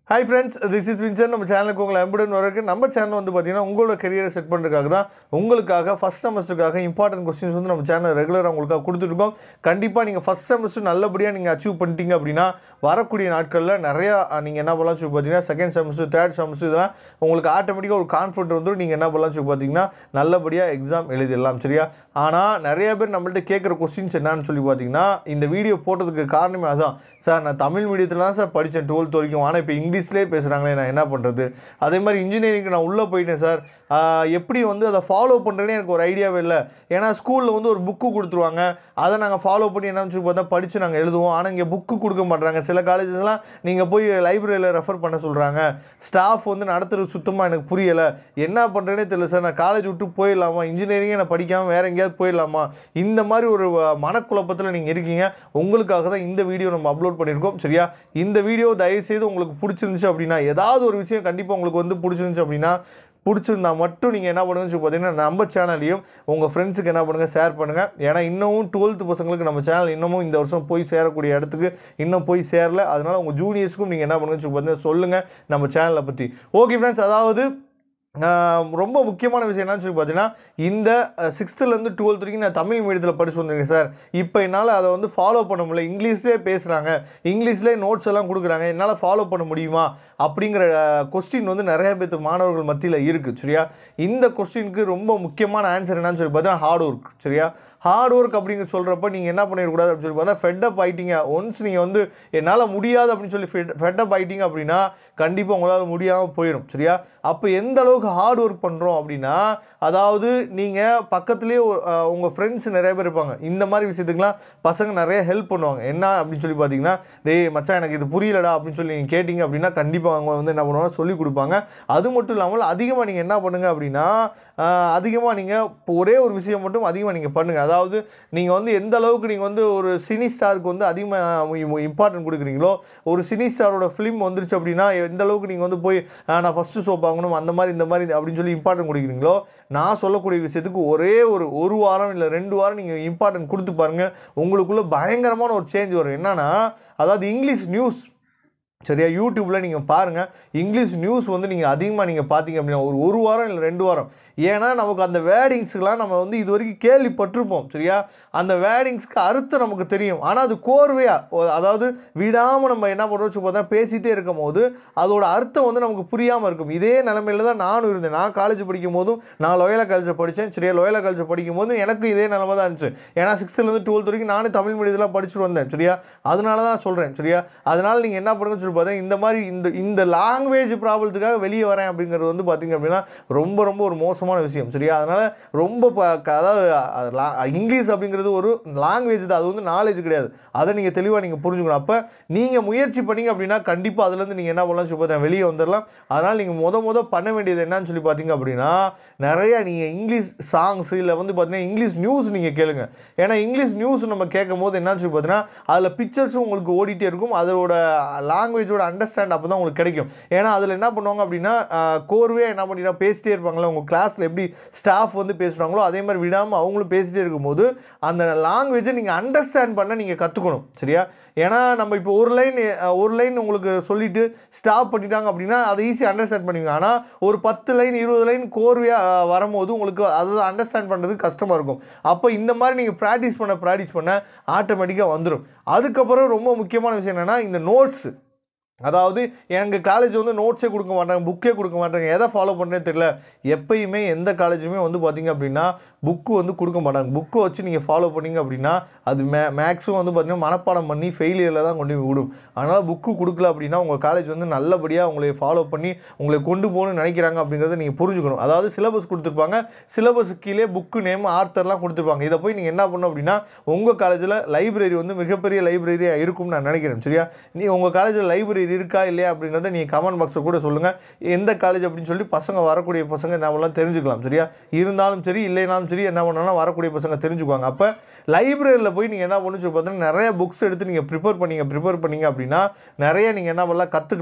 hi friends this is Vinson நம்ம சேனலுக்கு உங்களை அன்புடன் வரக்கு நம்ம சேனல் வந்து பார்த்தீங்கன்னா உங்களோட கரியரை செட் பண்ணுறதுக்காக தான் உங்களுக்காக ஃபஸ்ட் செமஸ்டருக்காக இம்பார்ட்டன்ட் கொஸ்டின்ஸ் வந்து நம்ம சேனல் ரெகுலராக உங்களுக்காக கொடுத்துருக்கோம் கண்டிப்பாக நீங்கள் ஃபஸ்ட் செமஸ்டர் நல்லபடியாக நீங்கள் அச்சீவ் பண்ணிட்டீங்க அப்படின்னா வரக்கூடிய நாட்களில் நிறையா நீங்கள் என்ன பண்ணலாம் சொல்லி பார்த்தீங்கன்னா செகண்ட் செமஸ்டர் தேர்ட் செமஸ்டர் இதெல்லாம் உங்களுக்கு ஆட்டோமேட்டிக்காக ஒரு கான்ஃபிடென்ட் வந்துடும் நீங்கள் என்ன பண்ணலாம் சொல்லி பார்த்தீங்கன்னா நல்லபடியாக எக்ஸாம் எழுதிடலாம் சரியா ஆனால் நிறைய பேர் நம்மள்ட்ட கேட்குற கொஸ்டின்ஸ் என்னன்னு சொல்லி பார்த்தீங்கன்னா இந்த வீடியோ போட்டதுக்கு காரணமே அதுதான் சார் நான் தமிழ் மீடியத்தில் தான் சார் படித்தேன் டுவெல்த் வரைக்கும் ஆனால் இப்போ இங்கிலீஷ்லேயே பேசுகிறாங்களே நான் என்ன பண்ணுறது அதே மாதிரி இன்ஜினியரிங்க்கு நான் உள்ளே போயிட்டேன் சார் ஆஹ் எப்படி வந்து அதை ஃபாலோ பண்ணுறேன்னு எனக்கு ஒரு ஐடியாவே இல்லை ஏன்னா ஸ்கூலில் வந்து ஒரு புக்கு கொடுத்துருவாங்க அதை நாங்கள் ஃபாலோ பண்ணி என்னன்னு சொல்லி பார்த்தா படித்து நாங்கள் எழுதுவோம் ஆனால் இங்கே புக்கு கொடுக்க மாட்றாங்க சில காலேஜஸ்லாம் நீங்கள் போய் லைப்ரரியில் ரெஃபர் பண்ண சொல்கிறாங்க ஸ்டாஃப் வந்து நடத்துறது சுத்தமாக எனக்கு புரியலை என்ன பண்ணுறேனே தெரியல சார் நான் காலேஜ் விட்டு போயிடலாமா இன்ஜினியரிங்கே நான் படிக்காமல் வேறு எங்கேயாவது போயிடலாமா இந்த மாதிரி ஒரு அஹ், மனக்குழப்பத்தில் நீங்கள் இருக்கீங்க உங்களுக்காக தான் இந்த வீடியோ நம்ம அப்லோட் பண்ணியிருக்கோம் சரியா இந்த வீடியோ தயவுசெய்து உங்களுக்கு பிடிச்சிருந்துச்சு அப்படின்னா ஏதாவது ஒரு விஷயம் கண்டிப்பாக உங்களுக்கு வந்து பிடிச்சிருந்துச்சு அப்படின்னா பிடிச்சிருந்தா மட்டும் நீங்கள் என்ன பண்ணுங்கன்னு சொல்லி பார்த்தீங்கன்னா நம்ம சேனலையும் உங்கள் ஃப்ரெண்ட்ஸுக்கு என்ன பண்ணுங்கள் ஷேர் பண்ணுங்கள் ஏன்னா இன்னமும் டுவெல்த்து பசங்களுக்கு நம்ம சேனல் இன்னமும் இந்த வருஷம் போய் சேரக்கூடிய இடத்துக்கு இன்னும் போய் சேரல அதனால் உங்கள் ஜூனியர்ஸ்க்கும் நீங்கள் என்ன பண்ணுங்கன்னு சொல்லி பார்த்தீங்கன்னா சொல்லுங்கள் நம்ம சேனலை பற்றி ஓகே ஃப்ரெண்ட்ஸ் அதாவது ஆஹ் ரொம்ப முக்கியமான விஷயம் என்னன்னு சொல்லி பார்த்தீங்கன்னா இந்த சிக்ஸ்த்துலேருந்து டுவெல்த் வரைக்கும் நான் தமிழ் மீடியத்தில் படிச்சு வந்திருக்கேன் சார் இப்போ என்னால் அதை வந்து ஃபாலோ பண்ண முடியல இங்கிலீஷ்லேயே பேசுகிறாங்க இங்கிலீஷ்லேயே நோட்ஸ் எல்லாம் கொடுக்குறாங்க என்னால் ஃபாலோ பண்ண முடியுமா அப்படிங்கிற கொஸ்டின் வந்து நிறைய பேர்த்து மாணவர்கள் மத்தியில் இருக்குது சரியா இந்த கொஸ்டினுக்கு ரொம்ப முக்கியமான ஆன்சர் என்னன்னு சொல்லி பார்த்தீங்கன்னா ஹார்ட் ஒர்க் சரியா ஹார்ட் ஒர்க் அப்படிங்கிற சொல்கிறப்ப நீங்கள் என்ன பண்ணிடக்கூடாது அப்படின்னு சொல்லி பார்த்தா ஃபெட்டப் ஆயிட்டீங்க ஒன்ஸ் நீங்கள் வந்து என்னால் முடியாது அப்படின்னு சொல்லி ஃபெட் ஃபெட்டப் ஆயிட்டீங்க அப்படின்னா கண்டிப்பாக உங்களால் முடியாமல் போயிடும் சரியா அப்போ எந்த அளவுக்கு ஹார்ட் ஒர்க் பண்ணுறோம் அப்படின்னா அதாவது நீங்கள் பக்கத்துலேயே உங்கள் ஃப்ரெண்ட்ஸ் நிறைய பேர் இருப்பாங்க இந்த மாதிரி விஷயத்துக்குலாம் பசங்க நிறைய ஹெல்ப் பண்ணுவாங்க என்ன அப்படின்னு சொல்லி பார்த்தீங்கன்னா டேய் மச்சான் எனக்கு இது புரியலடா அப்படின்னு சொல்லி நீங்கள் கேட்டிங்க அப்படின்னா கண்டிப்பாக அவங்க வந்து என்ன பண்ணுவாங்க சொல்லி கொடுப்பாங்க அது மட்டும் இல்லாமல் அதிகமாக நீங்கள் என்ன பண்ணுங்க அப்படின்னா அதிகமாக நீங்கள் இப்போ ஒரே ஒரு விஷயம் மட்டும் அதிகமாக நீங்கள் பண்ணுங்கள் அதாவது நீங்கள் வந்து எந்த அளவுக்கு நீங்கள் வந்து ஒரு சினி ஸ்டாருக்கு வந்து அதிகமாக இம்பார்ட்டன்ட் கொடுக்குறீங்களோ ஒரு சினி ஸ்டாரோட ஃபிலிம் வந்துருச்சு அப்படின்னா எந்த அளவுக்கு நீங்கள் வந்து போய் ஆ, நான் ஃபஸ்ட்டு ஷோ பார்க்கணும் அந்த மாதிரி இந்த மாதிரி அப்படின்னு சொல்லி இம்பார்ட்டன்ட் கொடுக்குறீங்களோ நான் சொல்லக்கூடிய விஷயத்துக்கு ஒரே ஒரு ஒரு வாரம் இல்லை ரெண்டு வாரம் நீங்கள் இம்பார்ட்டன்ட் கொடுத்து பாருங்கள் உங்களுக்குள்ளே பயங்கரமான ஒரு சேஞ்ச் வரும் என்னன்னா அதாவது இங்கிலீஷ் நியூஸ் சரியா யூடியூப்பில் நீங்கள் பாருங்கள் இங்கிலீஷ் நியூஸ் வந்து நீங்கள் அதிகமாக நீங்கள் பார்த்தீங்க அப்படின்னா ஒரு ஒரு வாரம் இல்லை ரெண்டு வாரம் ஏன்னா நமக்கு அந்த வேர்டிங்ஸ்க்கெலாம் நம்ம வந்து இது வரைக்கும் கேள்விப்பட்டிருப்போம் சரியா அந்த வேர்டிங்ஸ்க்கு அர்த்தம் நமக்கு தெரியும் ஆனால் அது கோர்வையாக அதாவது விடாமல் நம்ம என்ன பண்ணுறோம் சொல்லி பார்த்தா பேசிகிட்டே இருக்கும் போது அதோட அர்த்தம் வந்து நமக்கு புரியாமல் இருக்கும் இதே நிலமையில தான் நானும் இருந்தேன் நான் காலேஜ் படிக்கும் போதும் நான் லோயலா காலேஜில் படித்தேன் சரியா லோயலா காலேஜ் படிக்கும் போது எனக்கு இதே நிலமை தான் இருந்துச்சு ஏன்னா சிக்ஸ்த்துலேருந்து டுவெல்த் வரைக்கும் நானும் தமிழ் மீடியத்தில் படிச்சுட்டு வந்தேன் சரியா அதனால தான் சொல்கிறேன் சரியா அதனால் நீங்கள் என்ன பண்ணுங்கன்னு சொல்லி பார்த்தா இந்த மாதிரி இந்த இந்த லாங்குவேஜ் ப்ராப்ளத்துக்காக வெளியே வரேன் அப்படிங்கிறது வந்து பார்த்தீங்க அப்படின்னா ரொம்ப ரொம்ப ஒரு மோசமான விஷயம் சரியா அதனால் ரொம்ப ப- க- அதாவது அது லா- இங்கிலீஷ் அப்படிங்கிறது ஒரு லாங்குவேஜ் தான் அது வந்து நாலேஜ் கிடையாது அதை நீங்கள் தெளிவாக நீங்கள் புரிஞ்சுக்கணும் அப்போ நீங்கள் முயற்சி பண்ணீங்க அப்படின்னா கண்டிப்பாக அதுலேருந்து நீங்கள் என்ன பண்ணலாம் சொல்லி பார்த்தா வெளியே வந்துடலாம் அதனால் நீங்கள் முத முத பண்ண வேண்டியது என்னன்னு சொல்லி பார்த்தீங்க அப்படின்னா நிறைய நீங்கள் இங்கிலீஷ் சாங்ஸ் இல்லை வந்து பார்த்தீங்கன்னா இங்கிலீஷ் நியூஸ் நீங்கள் கேளுங்க ஏன்னா இங்கிலீஷ் நியூஸ் நம்ம கேட்கும் போது என்னன்னு சொல்லி பார்த்தீங்கன்னா அதில் பிக்சர்ஸும் உங்களுக்கு ஓடிட்டே இருக்கும் அதோட லாங்குவேஜோட அண்டர்ஸ்டாண்ட் அப்போ தான் உங்களுக்கு கிடைக்கும் ஏன்னா அதில் என்ன பண்ணுவாங்க அப்படின்னா கோர்வையாக என்ன பண்ணிட்டா பேசிட்டே இருப்பாங்களே உங்கள் கிளாஸில் எப்படி ஸ்டாஃப் வந்து பேசுகிறாங்களோ அதே மாதிரி விடாமல் அவங்களும் பேசிட்டே இருக்கும்போது அந்த லாங்குவேஜை நீங்கள் அண்டர்ஸ்டாண்ட் பண்ண நீங்கள் கற்றுக்கணும் சரியா ஏன்னா நம்ம இப்போ ஒரு லைன் ஒரு லைன் உங்களுக்கு சொல்லிட்டு ஸ்டாப் பண்ணிட்டாங்க அப்படின்னா அதை ஈஸியாக அண்டர்ஸ்டாண்ட் பண்ணுவீங்க ஆனால் ஒரு பத்து லைன் இருபது லைன் கோர்வையாக வரும்போது உங்களுக்கு அதை அண்டர்ஸ்டாண்ட் பண்ணுறது கஷ்டமாக இருக்கும் அப்போ இந்த மாதிரி நீங்கள் ப்ராக்டிஸ் பண்ண ப்ராக்டிஸ் பண்ண ஆட்டோமேட்டிக்காக வந்துடும் அதுக்கப்புறம் ரொம்ப முக்கியமான விஷயம் என்னென்னா இந்த நோட்ஸு அதாவது எங்கள் காலேஜ் வந்து நோட்ஸே கொடுக்க மாட்டாங்க புக்கே கொடுக்க மாட்டாங்க எதை ஃபாலோ பண்ணுறேன்னு தெரியல எப்பயுமே எந்த காலேஜுமே வந்து பார்த்தீங்க அப்படின்னா புக்கு வந்து கொடுக்க மாட்டாங்க புக்கை வச்சு நீங்கள் ஃபாலோ பண்ணீங்க அப்படின்னா அது மே மேக்ஸிமம் வந்து பார்த்தீங்கன்னா மனப்பாடம் பண்ணி ஃபெயிலியரில் தான் கொண்டு போய் விடும் அதனால் புக்கு கொடுக்கல அப்படின்னா உங்கள் காலேஜ் வந்து நல்லபடியாக உங்களை ஃபாலோ பண்ணி உங்களை கொண்டு போகணும்னு நினைக்கிறாங்க அப்படிங்கிறத நீங்கள் புரிஞ்சுக்கணும் அதாவது சிலபஸ் கொடுத்துருப்பாங்க சிலபஸ் கீழே புக்கு நேம் ஆர்த்தர்லாம் கொடுத்துருப்பாங்க இதை போய் நீங்கள் என்ன பண்ணணும் அப்படின்னா உங்கள் காலேஜில் லைப்ரரி வந்து மிகப்பெரிய லைப்ரரியாக இருக்கும்னு நான் நினைக்கிறேன் சரியா நீ உங்கள் காலேஜில் லைப்ரரி இருக்கா இல்லையா அப்படிங்கிறத நீங்கள் கமெண்ட் பாக்ஸில் கூட சொல்லுங்கள் எந்த காலேஜ் அப்படின்னு சொல்லி பசங்க வரக்கூடிய பசங்க நம்மளாம் தெரிஞ்சுக்கலாம் சரியா இருந்தாலும் சரி இல்லைனாலும் சரி என்ன பண்ணாலும் வரக்கூடிய பசங்க தெரிஞ்சுக்குவாங்க அப்போ லைப்ரரியில் போய் நீங்கள் என்ன பண்ணு சொல்லி பார்த்தீங்கன்னா நிறைய புக்ஸ் எடுத்து நீங்கள் ப்ரிப்பேர் பண்ணீங்க ப்ரிப்பேர் பண்ணீங்க அப்படின்னா நிறைய நீங்கள் என்ன பண்ணலாம் கற்றுக்கலாம்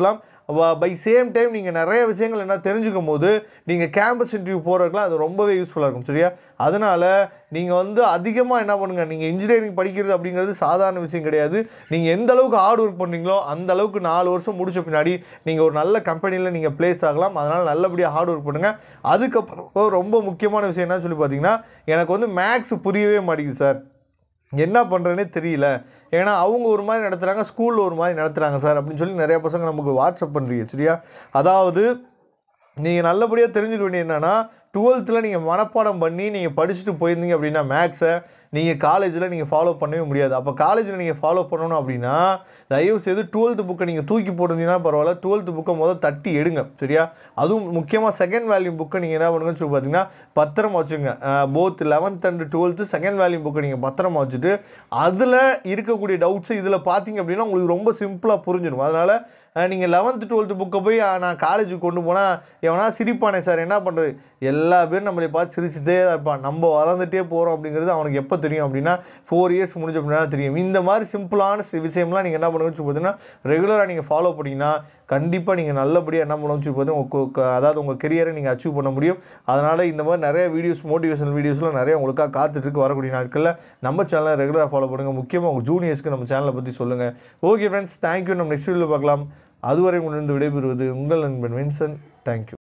பை சேம் டைம் நீங்கள் நிறைய விஷயங்கள் என்ன தெரிஞ்சுக்கும் போது நீங்கள் கேம்பஸ் இன்டர்வியூ போகிறதுக்குலாம் அது ரொம்பவே யூஸ்ஃபுல்லாக இருக்கும் சரியா அதனால் நீங்கள் வந்து அதிகமாக என்ன பண்ணுங்கள் நீங்கள் இன்ஜினியரிங் படிக்கிறது அப்படிங்கிறது சாதாரண விஷயம் கிடையாது நீங்கள் எந்த அளவுக்கு ஹார்ட் ஒர்க் பண்ணீங்களோ அந்த அளவுக்கு நாலு வருஷம் முடிச்ச பின்னாடி நீங்கள் ஒரு நல்ல கம்பெனியில் நீங்கள் ப்ளேஸ் ஆகலாம் அதனால் நல்லபடியாக ஹார்ட் ஒர்க் பண்ணுங்கள் அதுக்கப்புறம் ரொம்ப முக்கியமான விஷயம் என்னன்னு சொல்லி பார்த்தீங்கன்னா எனக்கு வந்து மேக்ஸ் புரியவே மாட்டேங்குது சார் என்ன பண்ணுறேனே தெரியல ஏன்னா அவங்க ஒரு மாதிரி நடத்துகிறாங்க ஸ்கூலில் ஒரு மாதிரி நடத்துகிறாங்க சார் அப்படின்னு சொல்லி நிறைய பசங்க நமக்கு வாட்ஸ்அப் பண்ணுறீங்க சரியா அதாவது நீங்கள் நல்லபடியாக தெரிஞ்சுக்க வேண்டியது என்னென்னா டுவெல்த்தில் நீங்கள் மனப்பாடம் பண்ணி நீங்கள் படிச்சுட்டு போயிருந்தீங்க அப்படின்னா மேக்ஸை நீங்கள் காலேஜில் நீங்கள் ஃபாலோ பண்ணவே முடியாது அப்போ காலேஜில் நீங்கள் ஃபாலோ பண்ணணும் அப்படின்னா தயவு செய்து டுவெல்த்து புக்கை நீங்கள் தூக்கி போட்டிருந்தீங்கன்னா பரவாயில்ல டுவெல்த்து புக்கை முதல் தட்டி எடுங்க சரியா அதுவும் முக்கியமாக செகண்ட் வேல்யூம் புக்கை நீங்கள் என்ன பண்ணுங்கன்னு சொல்லி பார்த்தீங்கன்னா பத்திரமா வச்சுங்க both eleventh and twelfth second volume புக்கை நீங்கள் பத்திரமா வச்சுட்டு அதில் இருக்கக்கூடிய டவுட்ஸு இதில் பார்த்தீங்க அப்படின்னா உங்களுக்கு ரொம்ப சிம்பிளாக புரிஞ்சிடும் அதனால் நீங்கள் லெவன்த்து டுவெல்த்து புக்கை போய் அஹ், நான் காலேஜுக்கு கொண்டு போனால் எவனா சிரிப்பானே சார் என்ன பண்ணுறது எல்லா பேரும் நம்மளை பார்த்து சிரிச்சுட்டே தான் இருப்பான் நம்ம வளர்ந்துட்டே போகிறோம் அப்படிங்கிறது அவனுக்கு எப்போ தெரியும் அப்படின்னா ஃபோர் இயர்ஸ் முடிஞ்ச அப்படின்னா தெரியும் இந்த மாதிரி சிம்பிளான சி- விஷயம்லாம் நீங்கள் என்ன பண்ணுங்கன்னு சொல்லி பார்த்தீங்கன்னா ரெகுலராக நீங்கள் ஃபாலோ பண்ணிங்கன்னா கண்டிப்பாக நீங்கள் நல்லபடியாக என்ன பண்ணணும்னு சொல்லி பார்த்தீங்கன்னா உங்க கு- அதாவது உங்கள் கெரியரை நீங்கள் அச்சீவ் பண்ண முடியும் அதனால் இந்த மாதிரி நிறைய வீடியோஸ் மோட்டிவேஷனல் வீடியோஸ்லாம் நிறைய உங்களுக்காக காத்துட்ருக்கு வரக்கூடிய நாட்களில் நம்ம சேனலை ரெகுலராக ஃபாலோ பண்ணுங்கள் முக்கியமாக உங்கள் ஜூனியர்ஸ்க்கு நம்ம சேனலை பற்றி சொல்லுங்கள் ஓகே ஃப்ரெண்ட்ஸ் தேங்க்யூ நம்ம நெக்ஸ்ட் வீடியோவில் பார்க்கலாம் அதுவரை உங்களிருந்து விடைபெறுவது உங்கள் நண்பன் வின்சன் தேங்க்யூ